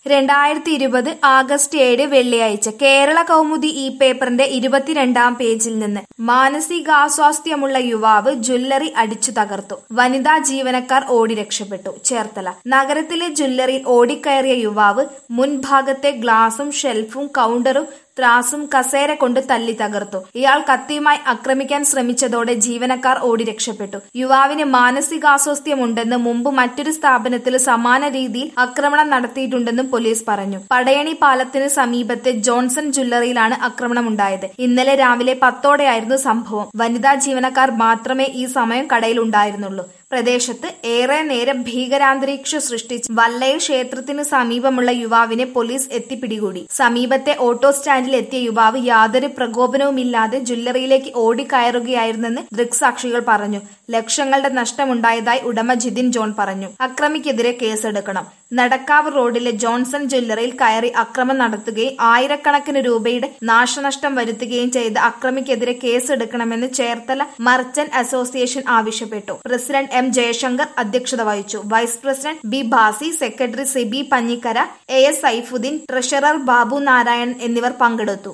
രണ്ടായിരത്തി ഇരുപത് ആഗസ്റ്റ് ഏഴ് വെള്ളിയാഴ്ച കേരള കൗമുദി ഈ പേപ്പറിന്റെ ഇരുപത്തിരണ്ടാം പേജിൽ നിന്ന് മാനസികാസ്വാസ്ഥ്യമുള്ള യുവാവ് ജ്വല്ലറി അടിച്ചു തകർത്തു വനിതാ ജീവനക്കാർ ഓടി രക്ഷപ്പെട്ടു ചേർത്തല നഗരത്തിലെ ജ്വല്ലറിയിൽ ഓടിക്കയറിയ യുവാവ് മുൻഭാഗത്തെ ഗ്ലാസും ഷെൽഫും കൗണ്ടറും ത്രാസും കസേര കൊണ്ട് തല്ലി തകർത്തു ഇയാൾ കത്തിയുമായി ആക്രമിക്കാൻ ശ്രമിച്ചതോടെ ജീവനക്കാർ ഓടി രക്ഷപ്പെട്ടു യുവാവിന് മാനസികാസ്വാസ്ഥ്യമുണ്ടെന്ന് മുമ്പ് മറ്റൊരു സ്ഥാപനത്തിൽ സമാന രീതിയിൽ ആക്രമണം നടത്തിയിട്ടുണ്ടെന്നും പോലീസ് പറഞ്ഞു പടയണി പാലത്തിന് സമീപത്തെ ജോൺസൺ ജ്വല്ലറിയിലാണ് ആക്രമണമുണ്ടായത് ഇന്നലെ രാവിലെ പത്തോടെയായിരുന്നു സംഭവം വനിതാ ജീവനക്കാർ മാത്രമേ ഈ സമയം കടയിൽ ഉണ്ടായിരുന്നുള്ളൂ പ്രദേശത്ത് ഏറെ നേരം ഭീകരാന്തരീക്ഷം സൃഷ്ടിച്ച് വല്ലയിൽ ക്ഷേത്രത്തിന് സമീപമുള്ള യുവാവിനെ പോലീസ് എത്തിപ്പിടികൂടി സമീപത്തെ ഓട്ടോ സ്റ്റാൻഡിൽ എത്തിയ യുവാവ് യാതൊരു പ്രകോപനവുമില്ലാതെ ജ്വല്ലറിയിലേക്ക് ഓടിക്കയറുകയായിരുന്നെന്ന് ദൃക്സാക്ഷികൾ പറഞ്ഞു ലക്ഷങ്ങളുടെ നഷ്ടമുണ്ടായതായി ഉടമ ജിതിൻ ജോൺ പറഞ്ഞു അക്രമിക്കെതിരെ കേസെടുക്കണം നടക്കാവ് റോഡിലെ ജോൺസൺ ജ്വല്ലറിയിൽ കയറി അക്രമം നടത്തുകയും ആയിരക്കണക്കിന് രൂപയുടെ നാശനഷ്ടം വരുത്തുകയും ചെയ്ത അക്രമിക്കെതിരെ കേസെടുക്കണമെന്ന് ചേർത്തല മർച്ചന്റ് അസോസിയേഷൻ ആവശ്യപ്പെട്ടു പ്രസിഡന്റ് എം ജയശങ്കർ അധ്യക്ഷത വഹിച്ചു vice president B Bhasi secretary Sibi Panjikkara A S Saifuddin treasurer Babu Narayanan എന്നിവർ പങ്കെടുത്തു